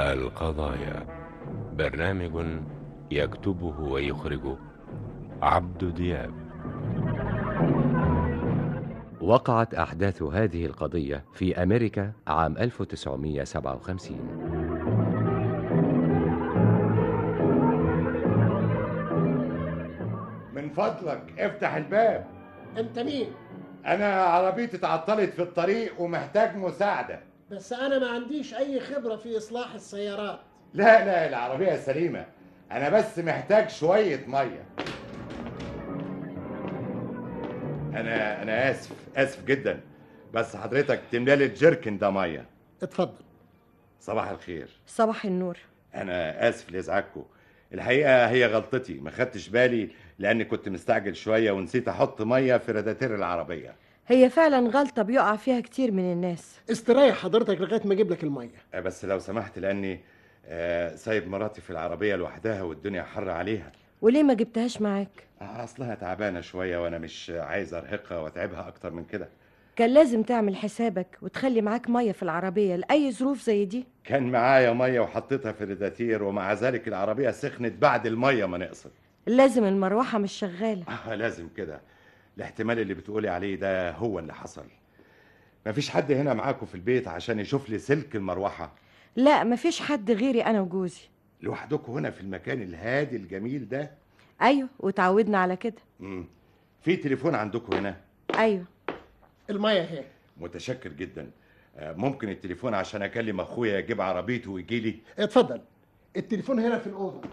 القضايا برنامج يكتبه ويخرجه عبد دياب وقعت أحداث هذه القضية في أمريكا عام 1957 من فضلك افتح الباب انت مين انا عربيتي اتعطلت في الطريق ومحتاج مساعدة بس انا ما عنديش اي خبرة في اصلاح السيارات لا لا العربية سليمة انا بس محتاج شوية مية انا انا اسف اسف جدا بس حضرتك تملالي الجيركن ده مية اتفضل صباح الخير صباح النور انا اسف لازعاجكم الحقيقه هي غلطتي ما خدتش بالي لاني كنت مستعجل شويه ونسيت احط ميه في راداتير العربيه هي فعلا غلطة بيقع فيها كتير من الناس استريح حضرتك لغاية ما اجيب لك المية آه، بس لو سمحت لاني آه، سايب مراتي في العربيه لوحدها والدنيا حر عليها وليه ما جبتهاش معاك آه، اصلها تعبانه شويه وانا مش عايز ارهقها واتعبها اكتر من كده كان لازم تعمل حسابك وتخلي معاك مية في العربية لأي ظروف زي دي كان معايا ميه وحطيتها في الراداتير ومع ذلك العربيه سخنت بعد الميه ما نقصت لازم المروحة مش شغالة آه لازم كده الاحتمال اللي بتقولي عليه ده هو اللي حصل مفيش حد هنا معاكم في البيت عشان يشوف لي سلك المروحة لا مفيش حد غيري أنا وجوزي لوحدكم هنا في المكان الهادي الجميل ده أيوة وتعودنا على كده مم. في تليفون عندكم هنا أيوة المية اهي متشكر جدا آه، ممكن التليفون عشان اكلم اخويا يجيب عربيته ويجي لي اتفضل التليفون هنا في الأوضة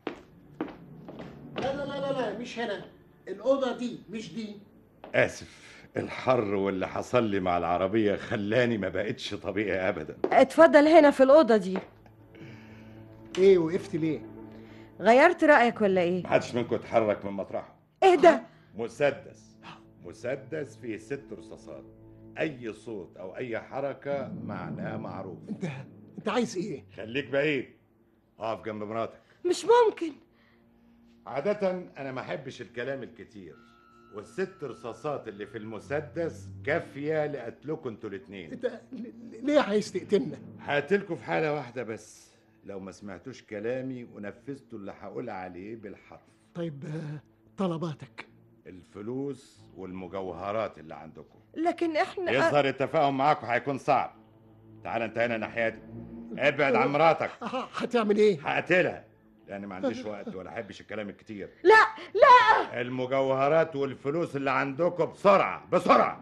لا لا لا لا لا مش هنا الأوضة دي مش دي اسف الحر واللي حصل لي مع العربية خلاني ما بقتش طبيعي ابدا اتفضل هنا في الأوضة دي ايه وقفت ليه غيرت رأيك ولا إيه محدش منكم اتحرك من مطرحه إيه ده مسدس مسدس فيه ست رصاصات اي صوت او اي حركه معناه معروف انت انت عايز ايه خليك بعيد اقف جنب مراتك مش ممكن عاده انا ما احبش الكلام الكتير والست رصاصات اللي في المسدس كافيه لقتلكم انتوا الاتنين انت ل- ليه عايز تقتلنا هقتلكوا في حاله واحده بس لو ما سمعتوش كلامي ونفذتوا اللي هقول عليه بالحرف طيب آه، طلباتك الفلوس والمجوهرات اللي عندكم لكن إحنا يظهر التفاهم معاكم هيكون صعب تعال انت هنا ناحيتي ابعد عن مراتك آه، هتعمل ايه هقتلها لان ما عنديش وقت ولا احبش الكلام الكتير لا لا المجوهرات والفلوس اللي عندكم بسرعه بسرعه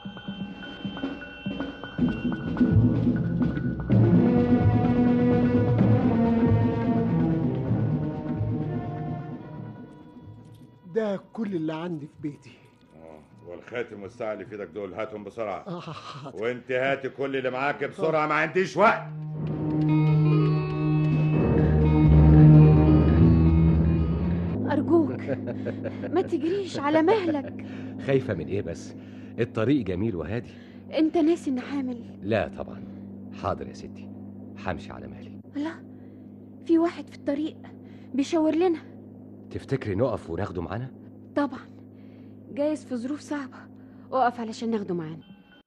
ده كل اللي عندي في بيتي آه، والخاتم والساعه اللي في ايدك دول هاتهم بسرعه آه، حاضر. وانت هاتي كل اللي معاك بسرعه ما عنديش وقت أرجوك ما تجريش على مهلك خايفة من إيه بس الطريق جميل وهادي أنت ناسي إن حامل لا طبعا حاضر يا ستي همشي على مهلي لا في واحد في الطريق بيشاور لنا تفتكري نقف وناخده معانا طبعا جايز في ظروف صعبة اقف علشان ناخده معانا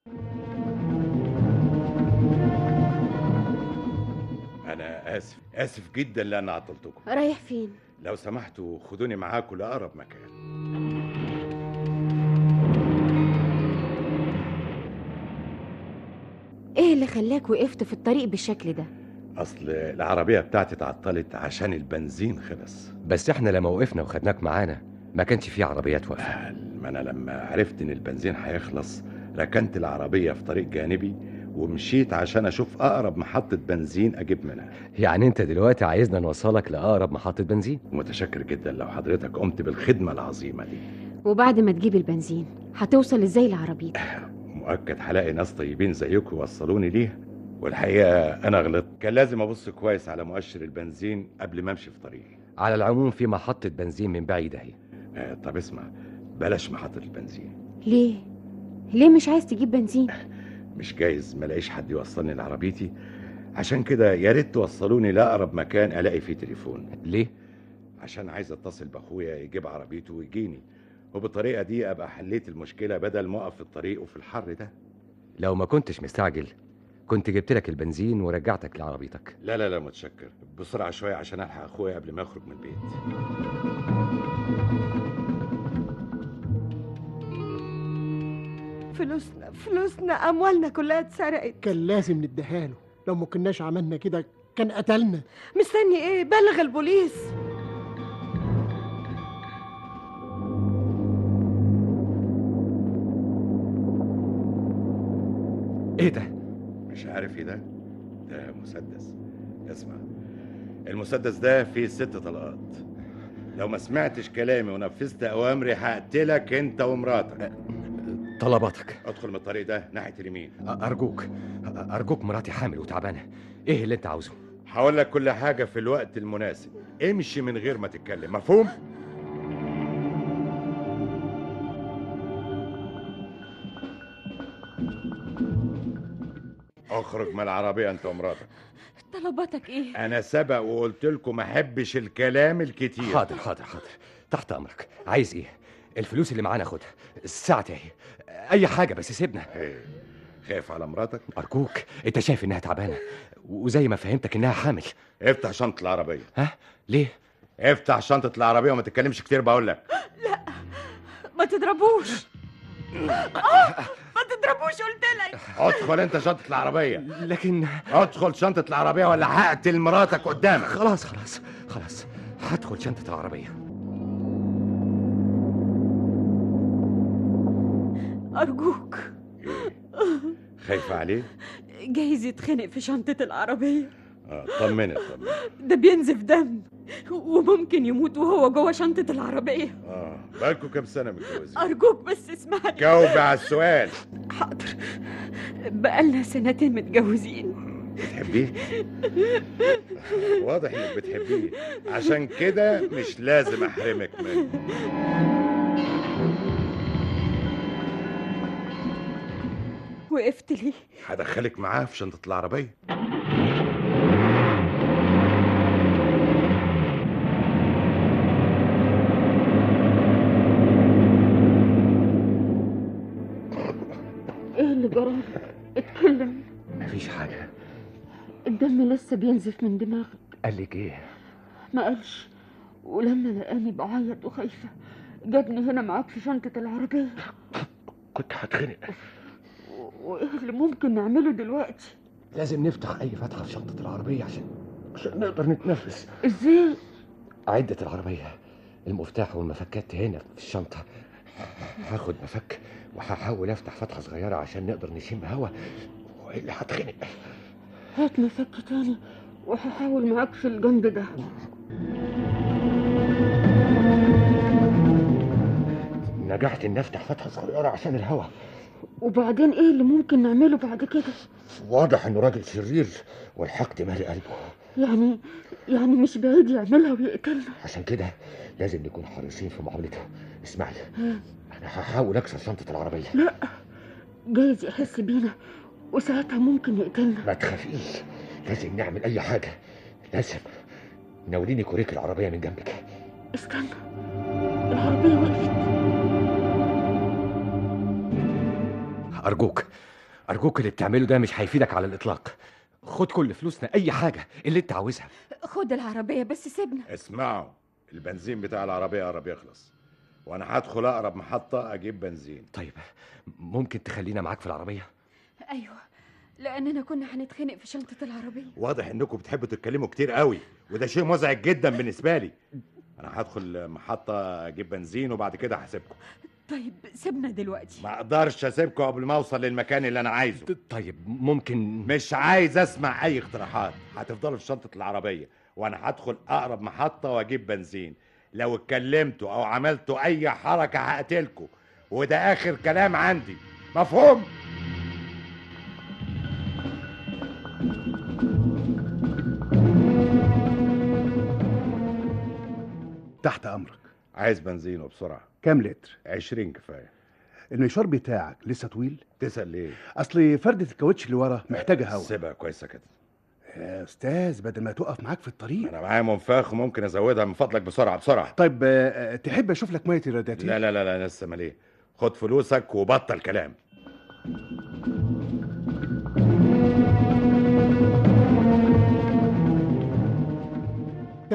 انا اسف اسف جدا لان عطلتكم رايح فين لو سمحتوا خدوني معاكم لاقرب مكان ايه اللي خلاك وقفت في الطريق بالشكل ده اصل العربيه بتاعتي اتعطلت عشان البنزين خلص بس احنا لما وقفنا وخدناك معانا ما كانش في عربيات واقفة ما انا لما عرفت ان البنزين هيخلص ركنت العربيه في طريق جانبي ومشيت عشان اشوف اقرب محطه بنزين اجيب منها يعني انت دلوقتي عايزنا نوصلك لأقرب محطة بنزين متشكر جدا لو حضرتك قمت بالخدمه العظيمه دي وبعد ما تجيب البنزين هتوصل ازاي لعربيتك مؤكد هلاقي ناس طيبين زيكم يوصلوني ليها والحقيقه انا غلطت كان لازم ابص كويس على مؤشر البنزين قبل ما امشي في طريقي على العموم في محطة بنزين من بعيد اهي آه طب اسمع بلاش محطه البنزين ليه ليه مش عايز تجيب بنزين مش جايز ما الاقيش حد يوصلني لعربيتي عشان كده يا ريت توصلوني لاقرب مكان الاقي فيه تليفون ليه عشان عايز اتصل باخويا يجيب عربيته ويجيني وبالطريقه دي ابقى حليت المشكله بدل ما اقف في الطريق وفي الحر ده لو ما كنتش مستعجل كنت جبت لك البنزين ورجعتك لعربيتك لا لا لا متشكر بسرعه شويه عشان الحق اخويا قبل ما يخرج من البيت فلوسنا فلوسنا اموالنا كلها اتسرقت كان لازم نديها له لو ما كناش عملنا كده كان قتلنا مستني ايه بلغ البوليس ايه ده مش عارف ايه ده ده مسدس اسمع المسدس ده فيه ست طلقات لو ما سمعتش كلامي ونفذت اوامري هقتلك انت ومراتك طلباتك ادخل من الطريق ده ناحيه اليمين ارجوك ارجوك مراتي حامل وتعبانه ايه اللي انت عاوزه هقول لك كل حاجه في الوقت المناسب امشي من غير ما تتكلم مفهوم اخرج من العربيه انت ومراتك طلباتك ايه انا سبق وقلت لكم ما احبش الكلام الكتير حاضر حاضر حاضر تحت امرك عايز ايه الفلوس اللي معانا خدها الساعه اهي اي حاجه بس سيبنا إيه، خايف على مراتك ارجوك انت شايف انها تعبانه وزي ما فهمتك انها حامل افتح شنطه العربيه ها ليه افتح شنطه العربيه وما تتكلمش كتير بقول لك ما تضربوش آه، ما تضربوش قلت لك ادخل انت شنطه العربيه لكن ادخل شنطه العربيه ولا هقتل مراتك قدامك خلاص خلاص خلاص هدخل شنطه العربيه ارجوك خايفه عليه جايز يتخنق في شنطة العربية اه طمني طمني ده بينزف دم وممكن يموت وهو جوه شنطة العربية اه بالكوا كام سنه متجوزين أرجوك بس اسمعني جاوب على السؤال حاضر بقالنا سنتين متجوزين بتحبيه واضح انك بتحبيه عشان كده مش لازم احرمك منه وقفت ليه هدخلك معاه في شنطه العربيه ايه اللي جرى اتكلم مفيش حاجه الدم لسه بينزف من دماغك قال لك ايه ما قالش ولما لقاني بعيط وخايفة جابني هنا معاك في شنطة العربية كنت هتخنق و- وايه اللي ممكن نعمله دلوقتي لازم نفتح اي فتحه في شنطه العربيه عشان عشان نقدر نتنفس ازاي عدة العربية المفتاح والمفكات هنا في الشنطة هاخد مفك وهحاول افتح فتحة صغيرة عشان نقدر نشم هوا والا هتخنق هات مفك تاني وهحاول معاك في الجنب ده نجحت اني افتح فتحة صغيرة عشان الهوا وبعدين ايه اللي ممكن نعمله بعد كده واضح انه راجل شرير والحقد مالي قلبه يعني يعني مش بعيد يعملها ويقتلنا عشان كده لازم نكون حريصين في معاملته اسمعي انا هحاول اكسر شنطة العربية لا جايز يحس بينا وساعتها ممكن يقتلنا ما تخافيش لازم نعمل اي حاجة لازم ناوليني كوريك العربية من جنبك استنى العربية وقفت أرجوك أرجوك اللي بتعمله ده مش هيفيدك على الإطلاق خد كل فلوسنا أي حاجة اللي أنت عاوزها خد العربية بس سيبنا اسمعوا البنزين بتاع العربيه قرب يخلص وانا هدخل اقرب محطه اجيب بنزين طيب ممكن تخلينا معاك في العربية أيوة لأننا كنا هنتخنق في شنطة العربية واضح انكم بتحبوا تتكلموا كتير قوي وده شيء مزعج جدا بالنسبه لي انا هدخل محطه اجيب بنزين وبعد كده هسيبكم طيب سيبنا دلوقتي ما اقدرش اسيبكم قبل ما اوصل للمكان اللي انا عايزه طيب ممكن مش عايز اسمع اي اقتراحات هتفضلوا في شنطه العربيه وانا هدخل اقرب محطه واجيب بنزين لو اتكلمتوا او عملتوا اي حركه هقتلكم وده اخر كلام عندي مفهوم تحت امرك عايز بنزين وبسرعه كام لتر 20 كفايه المشوار بتاعك لسه طويل تسال ليه اصل فردة الكاوتش اللي ورا محتاجه هوا سيبها كويسه كده يا استاذ بدل ما تقف معاك في الطريق انا معايا منفاخ وممكن ازودها من فضلك بسرعه بسرعه طيب آه، تحب اشوف لك ميه الرادياتير لا لا لا لا لسه ماليه خد فلوسك وبطل كلام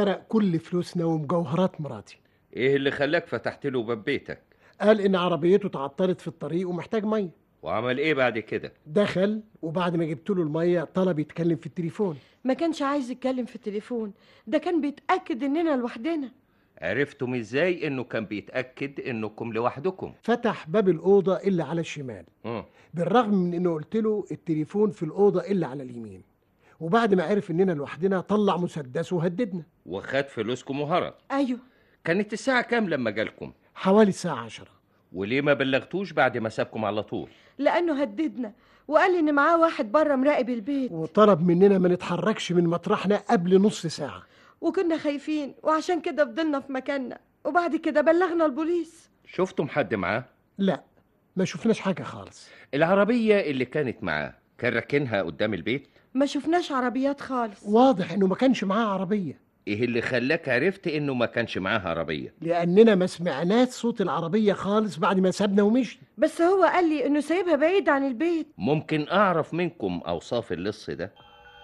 سرق كل فلوسنا ومجوهرات مراتي ايه اللي خلاك فتحت له باب بيتك قال ان عربيته تعطلت في الطريق ومحتاج ميه وعمل ايه بعد كده دخل وبعد ما جبت له الميه طلب يتكلم في التليفون ما كانش عايز يتكلم في التليفون ده كان بيتأكد اننا لوحدنا عرفتم ازاي انه كان بيتاكد انكم لوحدكم فتح باب الاوضه اللي على الشمال مم. بالرغم من انه قلت له التليفون في الاوضه اللي على اليمين وبعد ما عرف اننا لوحدنا طلع مسدسه وهددنا وخد فلوسكم وهرب ايوه كانت الساعه كام لما جالكم حوالي الساعه عشرة وليه ما بلغتوش بعد ما سابكم على طول لانه هددنا وقال ان معاه واحد بره مراقب البيت وطلب مننا ما نتحركش من مطرحنا قبل نص ساعه وكنا خايفين وعشان كده فضلنا في مكاننا وبعد كده بلغنا البوليس شفتم حد معاه لا ما شفناش حاجه خالص العربيه اللي كانت معاه كان راكنها قدام البيت ما شفناش عربيات خالص واضح انه ما كانش معاه عربيه ايه اللي خلاك عرفت انه ما كانش معاه عربيه لاننا ما سمعناش صوت العربيه خالص بعد ما سابنا ومشي بس هو قال لي انه سايبها بعيد عن البيت ممكن اعرف منكم اوصاف اللص ده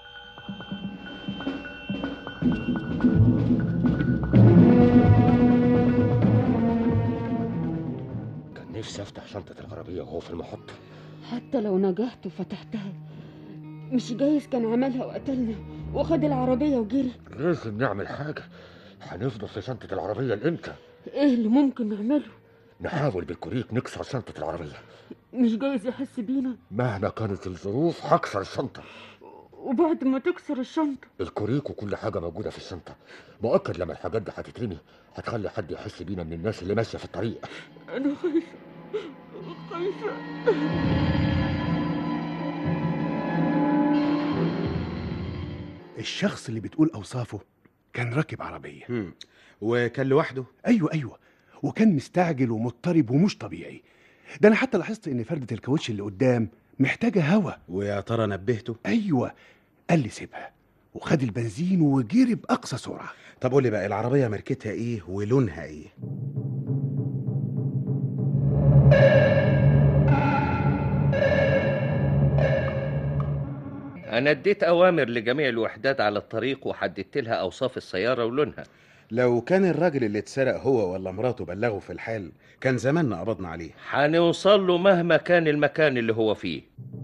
كان نفسي افتح شنطه العربيه وهو في المحطه حتى لو نجحت وفتحتها مش جايز كان عملها وقتلنا وخد العربية وجري لازم نعمل حاجه هنفضل في شنطه العربيه لامتى ايه اللي ممكن نعمله نحاول بالكوريك نكسر شنطه العربيه مش جايز يحس بينا مهما كانت الظروف هكسر الشنطه وبعد ما تكسر الشنطة الكوريك وكل حاجه موجوده في الشنطه مؤكد لما الحاجات دي هتترمي هتخلي حد يحس بينا من الناس اللي ماشيه في الطريق أنا خايفة خايفة الشخص اللي بتقول اوصافه كان راكب عربيه مم. وكان لوحده ايوه ايوه وكان مستعجل ومضطرب ومش طبيعي ده انا حتى لاحظت ان فردة الكاوتش اللي قدام محتاجة هوا ويا ترى نبهته ايوه قال لي سيبها وخد البنزين وجري باقصى سرعة طب قول لي بقى العربيه ماركتها ايه ولونها ايه انا اديت اوامر لجميع الوحدات على الطريق وحددت لها اوصاف السياره ولونها لو كان الراجل اللي اتسرق هو ولا مراته بلغوا في الحال كان زماننا قبضنا عليه هنوصل له مهما كان المكان اللي هو فيه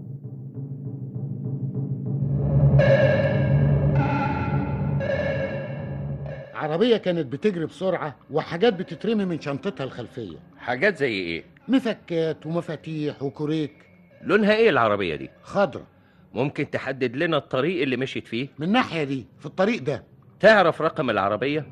عربية كانت بتجري بسرعة وحاجات بتترمي من شنطتها الخلفية حاجات زي ايه مفكات ومفاتيح وكوريك لونها ايه العربيه دي خضرة ممكن تحدد لنا الطريق اللي مشيت فيه من الناحية دي في الطريق ده تعرف رقم العربيه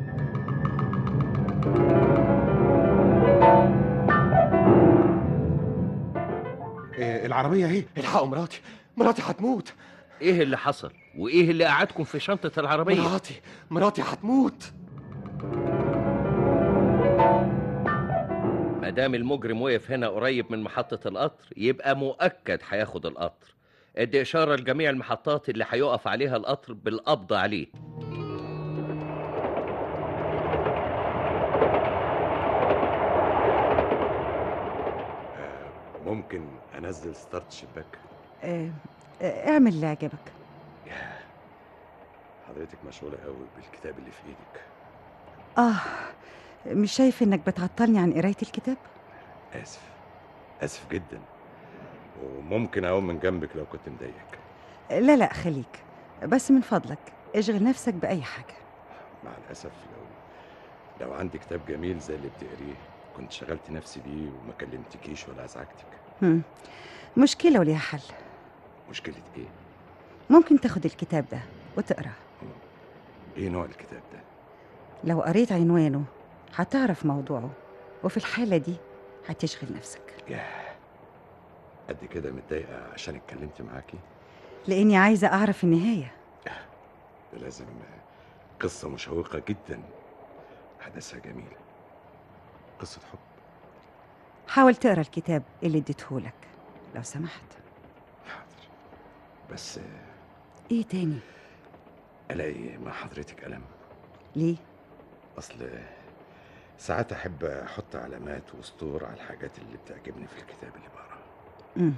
إيه العربيه اهي الحقوا مراتي مراتي هتموت ايه اللي حصل وايه اللي قعدكم في شنطه العربيه مراتي مراتي هتموت ما دام المجرم وقف هنا قريب من محطة القطر يبقى مؤكد هياخد القطر ادي إشارة لجميع المحطات اللي هيقف عليها القطر بالقبض عليه ممكن انزل ستارت شباك آه، آه، اعمل اللي يعجبك حضرتك مشغوله قوي بالكتاب اللي في ايدك اه مش شايف انك بتعطلني عن قرايه الكتاب اسف اسف جدا وممكن اقوم من جنبك لو كنت مضايقك لا لا خليك بس من فضلك اشغل نفسك باي حاجه مع الاسف لو لو عندي كتاب جميل زي اللي بتقريه كنت شغلت نفسي بيه وما كلمتكيش ولا ازعجتك هم. مشكله وليها حل مشكله ايه ممكن تاخد الكتاب ده وتقراه ايه نوع الكتاب ده لو قريت عنوانه هتعرف موضوعه وفي الحاله دي هتشغل نفسك ياه قد كده متضايقه عشان اتكلمت معاكي لاني عايزه اعرف النهايه ده لازم قصه مشوقه جدا احداثها جميله قصه حب حاول تقرا الكتاب اللي اديتهولك لو سمحت حاضر بس ايه تاني الاقي مع حضرتك قلم ليه اصل ساعات احب احط علامات وسطور على الحاجات اللي بتعجبني في الكتاب اللي بقراه امم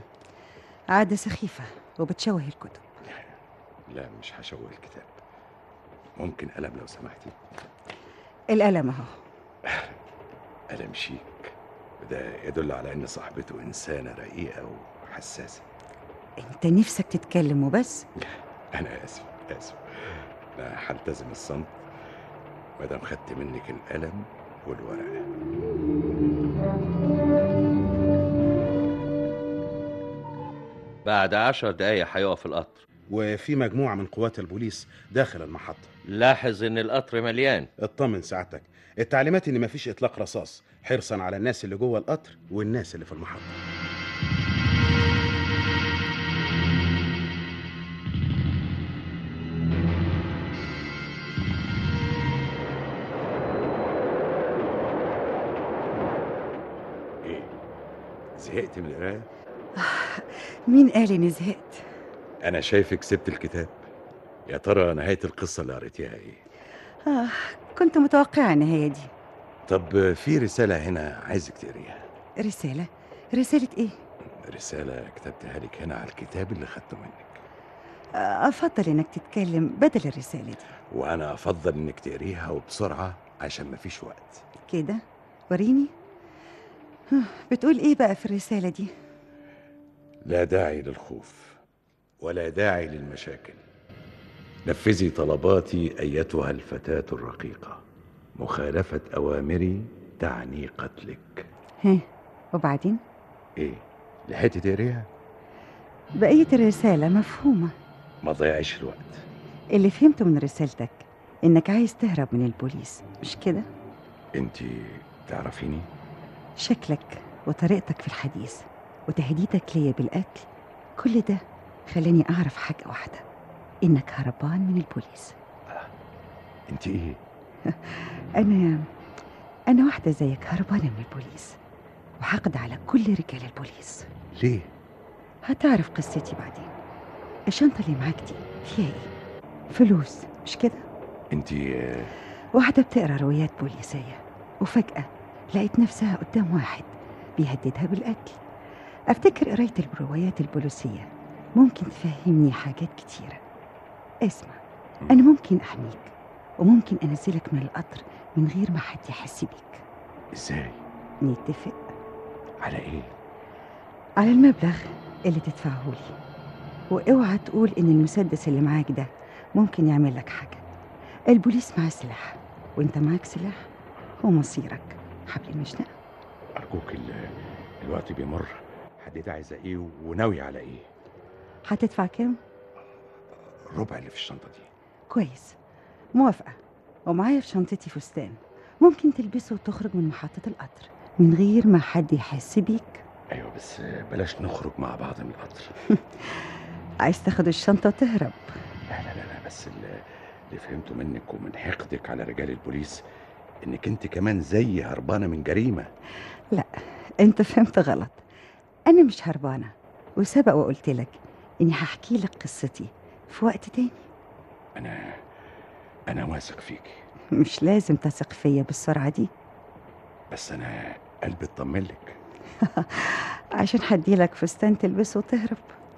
عاده سخيفه وبتشوه الكتب لا مش هشوه الكتاب ممكن قلم لو سمحتي القلم اهو قلم شيك وده يدل على ان صاحبته انسانه رقيقه وحساسه انت نفسك تتكلم وبس انا اسف اسف انا هلتزم الصمت مادام خدت منك القلم والورقه بعد عشر دقايق هيقف القطر وفي مجموعة من قوات البوليس داخل المحطة لاحظ ان القطر مليان اطمن سعادتك التعليمات ان مفيش اطلاق رصاص حرصا على الناس اللي جوه القطر والناس اللي في المحطة ايه زهقت من القرايه مين قال اني زهقت انا شايفك سبت الكتاب يا ترى نهايه القصه اللي قريتيها ايه آه كنت متوقعة النهاية دي طب في رساله هنا عايزك تقريها رسالة رسالة ايه رساله كتبتها لك هنا على الكتاب اللي خدته منك آه، افضل انك تتكلم بدل الرسالة دي وانا افضل انك تقريها وبسرعه عشان مفيش وقت كده وريني آه، بتقول ايه بقى في الرسالة دي لا داعي للخوف ولا داعي للمشاكل نفذي طلباتي ايتها الفتاه الرقيقه مخالفه اوامري تعني قتلك ها وبعدين ايه لحقتي تقريها بقية الرسالة مفهومة ما تضيعيش الوقت اللي فهمته من رسالتك انك عايز تهرب من البوليس مش كده انت تعرفيني شكلك وطريقتك في الحديث وتهديدك ليا بالقتل كل ده خلاني اعرف حاجة واحدة انك هربان من البوليس انت ايه انا انا واحدة زيك هربانة من البوليس وحقد على كل رجال البوليس ليه هتعرف قصتي بعدين الشنطة اللي معاك دي فيها ايه فلوس مش كده انت واحدة بتقرا روايات بوليسية وفجأة لقيت نفسها قدام واحد بيهددها بالقتل أفتكر قراية الروايات البوليسية ممكن تفهمني حاجات كتيرة اسمع أنا ممكن أحميك وممكن أنزلك من القطر من غير ما حد يحس بيك ازاي نتفق على ايه على المبلغ اللي تدفعه لي واوعى تقول ان المسدس اللي معاك ده ممكن يعمل لك حاجة البوليس معاه سلاح وانت معاك سلاح هو مصيرك حبل المشنقة ارجوك ال- الوقت بيمر حددي عايزه ايه وناوي على ايه هتدفع كام؟ الربع اللي في الشنطه دي كويس موافقة ومعايا في شنطتي فستان ممكن تلبسه وتخرج من محطة القطر من غير ما حد يحس بيك ايوه بس بلاش نخرج مع بعض من القطر عايز تاخد الشنطة وتهرب لا لا لا, لا بس اللي اللي فهمته منك ومن حقدك على رجال البوليس انك انت كمان زي هربانه من جريمه لا انت فهمت غلط انا مش هربانة وسبق وقلت لك اني هحكي لك قصتي في وقت تاني انا انا واثق فيكي مش لازم تثق فيا بالسرعة دي بس انا قلبي اطمن لك عشان هديلك فستان تلبسه وتهرب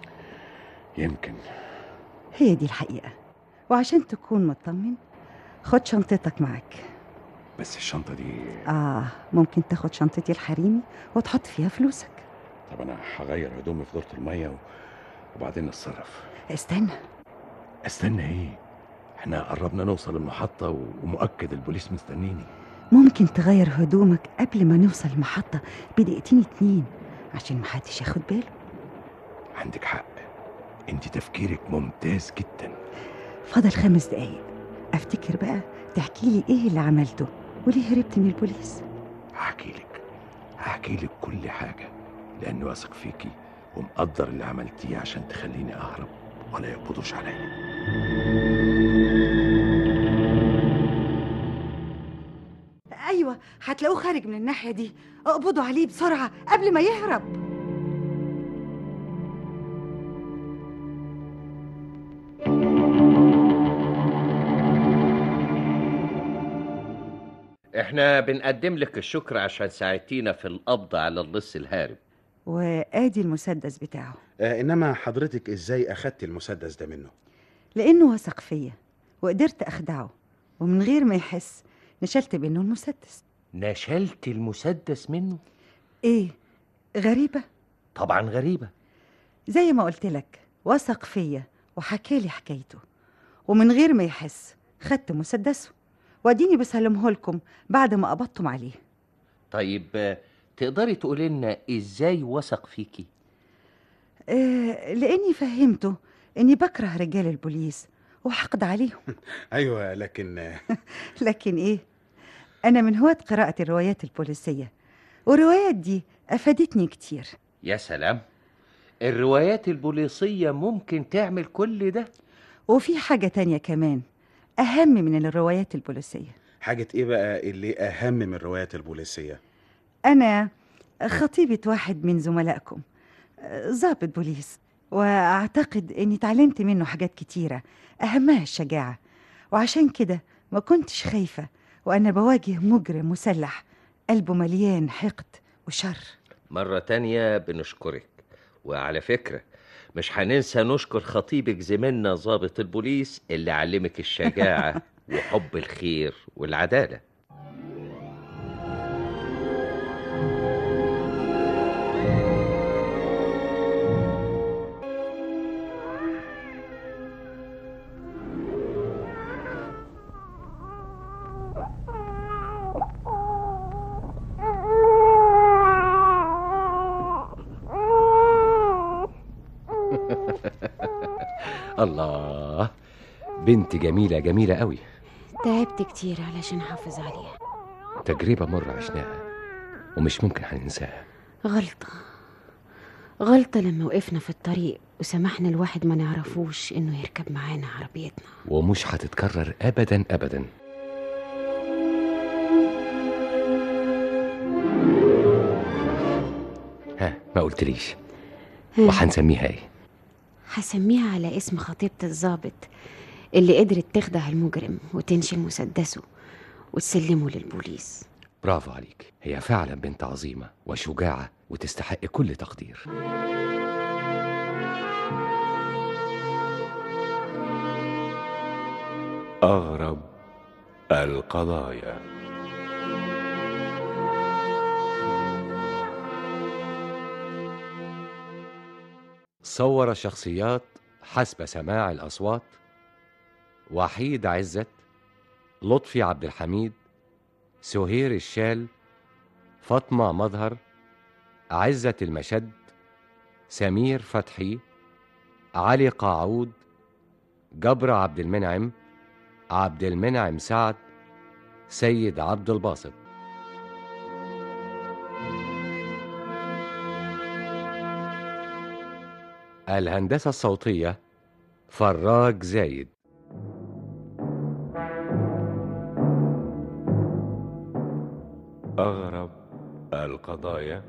يمكن هي دي الحقيقة وعشان تكون مطمن خد شنطتك معاك بس الشنطه دي آه ممكن تاخد شنطتي الحريمي وتحط فيها فلوسك طب انا هغير هدومي في دورة الميه و... وبعدين نتصرف استنى استنى ايه احنا قربنا نوصل المحطه و... ومؤكد البوليس مستنيني ممكن تغير هدومك قبل ما نوصل المحطة بدقيقتين اتنين عشان محدش ياخد باله عندك حق انت تفكيرك ممتاز جدا فاضل خمس دقايق افتكر بقى تحكي لي ايه اللي عملته وليه هربت من البوليس هحكي لك هحكي لك كل حاجه لاني واثق فيكي ومقدر اللي عملتيه عشان تخليني اهرب ولا يقبضوش عليا ايوه هتلاقوه خارج من الناحية دي اقبضوا عليه بسرعة قبل ما يهرب احنا بنقدم لك الشكر عشان ساعدتينا في القبض على اللص الهارب وادي المسدس بتاعه آه انما حضرتك ازاي اخدت المسدس ده منه لانه وثق فيا وقدرت أخدعه ومن غير ما يحس نشلت منه المسدس نشلت المسدس منه إيه غريبة طبعا غريبة زي ما قلت لك وثق فيا وحكالي حكايته ومن غير ما يحس خدت مسدسه واديني بسلمه لكم بعد ما قبضتم عليه طيب آه، تقدري تقولي لنا ازاي وثق فيكي آه لاني فهمته اني بكره رجال البوليس وحقد عليهم ايوه لكن لكن ايه انا من هواة قراءة الروايات البوليسية والروايات دي افادتني كتير يا سلام الروايات البوليسية ممكن تعمل كل ده وفي حاجة تانية كمان اهم من الروايات البوليسية حاجة ايه بقى اللي اهم من الروايات البوليسية انا خطيبة واحد من زملائكم آه، ضابط بوليس واعتقد اني اتعلمت منه حاجات كتيرة اهمها الشجاعة وعشان كده ما كنتش خايفة وانا بواجه مجرم مسلح قلبه مليان حقد وشر مرة تانية بنشكرك وعلى فكرة مش هننسى نشكر خطيبك زميلنا ضابط البوليس اللي علمك الشجاعة وحب الخير والعدالة الله بنت جميلة جميلة قوي تعبت كتير علشان احافظ عليها تجربة مرة عشناها ومش ممكن هننساها غلطة غلطة لما وقفنا في الطريق وسمحنا لواحد ما نعرفوش انه يركب معانا عربيتنا ومش هتتكرر أبدا أبدا ها ما قلتليش وهنسميها ايه هسميها على اسم خطيبة الضابط اللي قدرت تخدع المجرم وتنشل مسدسه وتسلمه للبوليس برافو عليك هي فعلا بنت عظيمة وشجاعة وتستحق كل تقدير أغرب القضايا صور الشخصيات حسب سماع الأصوات وحيد عزت لطفي عبد الحميد سهير الشال فاطمة مظهر عزة المشد سمير فتحي علي قاعود جبر عبد المنعم عبد المنعم سعد سيد عبد الباسط الهندسة الصوتية فراج زايد أغرب القضايا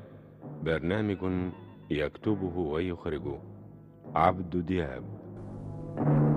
برنامج يكتبه ويخرجه عبد دياب